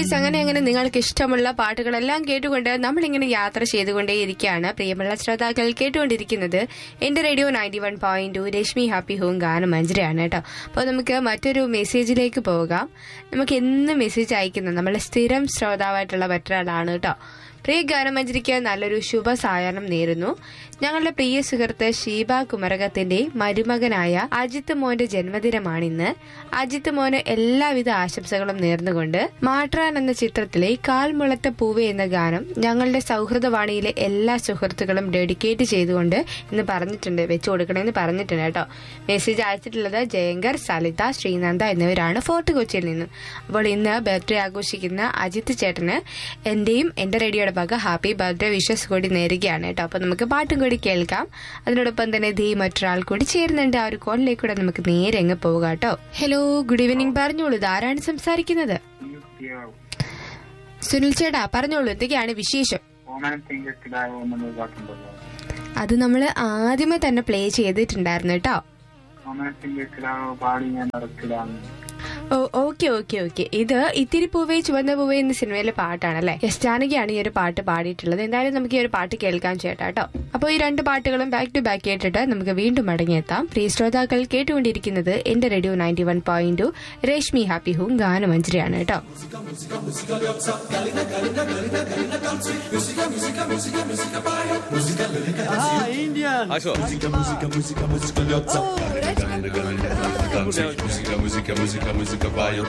Yes അങ്ങനെ അങ്ങനെ നിങ്ങൾക്ക് ഇഷ്ടമുള്ള പാട്ടുകളെല്ലാം കേട്ടുകൊണ്ട് നമ്മളിങ്ങനെ യാത്ര ചെയ്തുകൊണ്ടേയിരിക്കുകയാണ് പ്രിയമുള്ള ശ്രോതാക്കൾ കേട്ടുകൊണ്ടിരിക്കുന്നത് എന്റെ radio ninety one point two Rashmi happy home ഗാനം മഞ്ജരയാണ് കേട്ടോ അപ്പോൾ നമുക്ക് മറ്റൊരു മെസ്സേജിലേക്ക് പോകാം നമുക്ക് എന്ന് മെസ്സേജ് അയക്കുന്ന നമ്മളെ സ്ഥിരം ശ്രോതാവായിട്ടുള്ള മറ്റൊരാളാണ് കേട്ടോ പ്രിയ ഗാനമഞ്ജരിക്ക് നല്ലൊരു ശുഭ സായാഹ്നം നേരുന്നു ഞങ്ങളുടെ പ്രിയ സുഹൃത്ത് ഷീബ കുമരകത്തിന്റെ മരുമകനായ അജിത്ത് മോന്റെ ജന്മദിനമാണിന്ന് അജിത്ത് മോന് എല്ലാവിധ ആശംസകളും നേർന്നുകൊണ്ട് മാട്രാൻ എന്ന ചിത്രത്തിലെ കാൽമുളത്ത പൂവ് എന്ന ഗാനം ഞങ്ങളുടെ സൗഹൃദവാണിയിലെ എല്ലാ സുഹൃത്തുക്കളും ഡെഡിക്കേറ്റ് ചെയ്തുകൊണ്ട് ഇന്ന് പറഞ്ഞിട്ടുണ്ട് വെച്ചു കൊടുക്കണമെന്ന് പറഞ്ഞിട്ടുണ്ട് കേട്ടോ മെസ്സേജ് അയച്ചിട്ടുള്ളത് ജയങ്കർ സലിത ശ്രീനന്ദ എന്നിവരാണ് ഫോർട്ട് കൊച്ചിയിൽ നിന്നും അപ്പോൾ ഇന്ന് ബർത്ത്ഡേ ആഘോഷിക്കുന്ന അജിത്ത് ചേട്ടന് എന്റെയും എന്റെ റേഡിയോയുടെ ഭാഗം ഹാപ്പി ബർത്ത്ഡേ വിഷസ് കൂടി നേരുകയാണ് കേട്ടോ അപ്പൊ നമുക്ക് പാട്ടും കൂടി കേൾക്കാം അതിനോടൊപ്പം തന്നെ ധീ മറ്റൊരാൾ കൂടി ചേരുന്നുണ്ട് ആ ഒരു കോളിലേക്ക് കൂടെ നമുക്ക് നേരെ അങ്ങ് പോകാം കേട്ടോ ഹലോ ഗുഡ് ഈവനിങ് പറഞ്ഞോളൂ ഇത് ആരാണ് സംസാരിക്കുന്നത് സുനിൽ ചേട്ടാ പറഞ്ഞോളൂ എന്തൊക്കെയാണ് വിശേഷം ഓമനത്തിങ്കിടാവോ എന്നുള്ള പാട്ടുണ്ടല്ലോ അത് നമ്മൾ ആദ്യമേ തന്നെ പ്ലേ ചെയ്തിട്ടുണ്ടായിരുന്നു കേട്ടോ ഓമനത്തിങ്കിടാവോ പാടി ഞാൻ നടക്കിടാന്ന് ഓ ഓക്കെ ഓക്കെ ഓക്കെ ഇത് ഇത്തിരി പൂവേ ചുവന്ന പൂവേ എന്ന സിനിമയിലെ പാട്ടാണല്ലേ എസ് ജാനകിയാണ് ഈ ഒരു പാട്ട് പാടിയിട്ടുള്ളത് എന്തായാലും നമുക്ക് ഈ ഒരു പാട്ട് കേൾക്കാൻ ചേട്ടാ കേട്ടോ അപ്പോൾ ഈ രണ്ട് പാട്ടുകളും ബാക്ക് ടു ബാക്ക് കേട്ടിട്ട് നമുക്ക് വീണ്ടും മടങ്ങിയെത്താം പ്രിയ ശ്രോതാക്കൾ കേട്ടുകൊണ്ടിരിക്കുന്നത് എന്റെ radio ninety one point two Rashmi happy home ഗാനമഞ്ജരിയാണ് കേട്ടോ Ah, Indian! Also. Musica, musica, musica, musica, musica, musica, Musica, musica, musica, musica, musica, vai.